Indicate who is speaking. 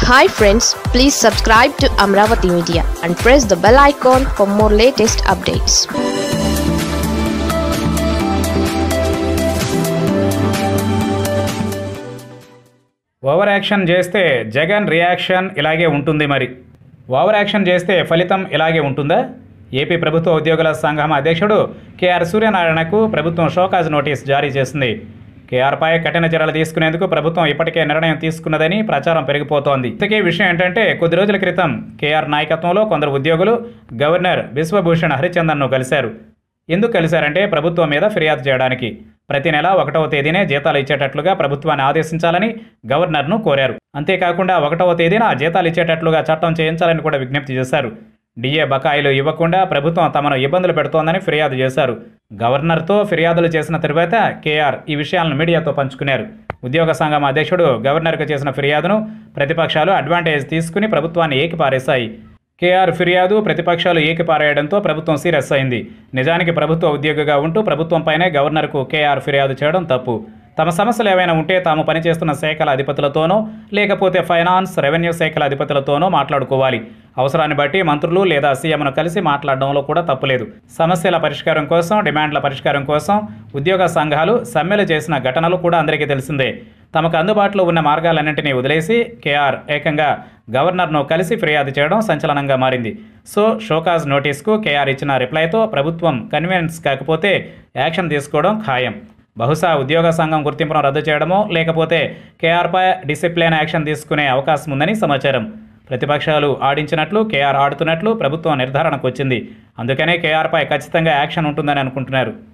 Speaker 1: hi friends please subscribe to Amaravati media and press the bell icon for more latest updates
Speaker 2: over action చేస్తే Jagan reaction ఇలాగే ఉంటుంది మరి over action చేస్తే ఫలితం ఇలాగే ఉంటుందా ఏపీ ప్రభుత్వ ఉద్యోగుల సంఘం అధ్యక్షుడు కేఆర్ సూర్యనారాయణకు ప్రభుత్వం షోకాజ్ నోటీస్ జారీ చేసింది కేఆర్పై కఠిన చర్యలు తీసుకునేందుకు ప్రభుత్వం ఇప్పటికే నిర్ణయం తీసుకున్నదని ప్రచారం పెరిగిపోతోంది ఇంతకీ విషయం ఏంటంటే కొద్ది రోజుల క్రితం కేఆర్ నాయకత్వంలో కొందరు ఉద్యోగులు గవర్నర్ బిశ్వభూషణ్ హరిచందన్ను కలిశారు ఎందుకు కలిశారంటే ప్రభుత్వం మీద ఫిర్యాదు చేయడానికి ప్రతి నెల ఒకటవ తేదీనే జీతాలు ఇచ్చేటట్లుగా ప్రభుత్వాన్ని ఆదేశించాలని గవర్నర్ను కోరారు అంతేకాకుండా ఒకటవ తేదీన జీతాలు ఇచ్చేటట్లుగా చట్టం చేయించాలని కూడా విజ్ఞప్తి చేశారు డిఏ బకాయిలు ఇవ్వకుండా ప్రభుత్వం తమను ఇబ్బందులు పెడుతోందని ఫిర్యాదు చేశారు గవర్నర్తో ఫిర్యాదులు చేసిన తరువాత కేఆర్ ఈ విషయాలను మీడియాతో పంచుకున్నారు ఉద్యోగ సంఘం అధ్యక్షుడు గవర్నర్కు చేసిన ఫిర్యాదును ప్రతిపక్షాలు అడ్వాంటేజ్ తీసుకుని ప్రభుత్వాన్ని ఏకిపారేశాయి కేఆర్ ఫిర్యాదు ప్రతిపక్షాలు ఏకిపారేయడంతో ప్రభుత్వం సీరియస్ అయింది నిజానికి ప్రభుత్వ ఉద్యోగిగా ఉంటూ ప్రభుత్వంపైనే గవర్నర్కు కేఆర్ ఫిర్యాదు చేయడం తప్పు తమ సమస్యలు ఏవైనా ఉంటే తాము పనిచేస్తున్న శాఖల అధిపతులతోనో లేకపోతే ఫైనాన్స్ రెవెన్యూ శాఖల అధిపతులతోనో మాట్లాడుకోవాలి అవసరాన్ని బట్టి మంత్రులు లేదా సీఎంను కలిసి మాట్లాడడంలో కూడా తప్పులేదు సమస్యల పరిష్కారం కోసం డిమాండ్ల పరిష్కారం కోసం ఉద్యోగ సంఘాలు సమ్మెలు చేసిన ఘటనలు కూడా అందరికీ తెలిసిందే తమకు అందుబాటులో ఉన్న మార్గాలన్నింటినీ వదిలేసి కేఆర్ ఏకంగా గవర్నర్ను కలిసి ఫిర్యాదు చేయడం సంచలనంగా మారింది సో షోకాజ్ నోటీస్కు కేఆర్ ఇచ్చిన రిప్లైతో ప్రభుత్వం కన్వీనెన్స్ కాకపోతే యాక్షన్ తీసుకోవడం ఖాయం బహుశా ఉద్యోగ సంఘం గుర్తింపును రద్దు చేయడమో లేకపోతే కేఆర్పై డిసిప్లిన్ యాక్షన్ తీసుకునే అవకాశం ఉందని సమాచారం ప్రతిపక్షాలు ఆడించినట్లు కేఆర్ ఆడుతున్నట్లు ప్రభుత్వం నిర్ధారణకు వచ్చింది అందుకనే కేఆర్పై ఖచ్చితంగా యాక్షన్ ఉంటుందని అనుకుంటున్నారు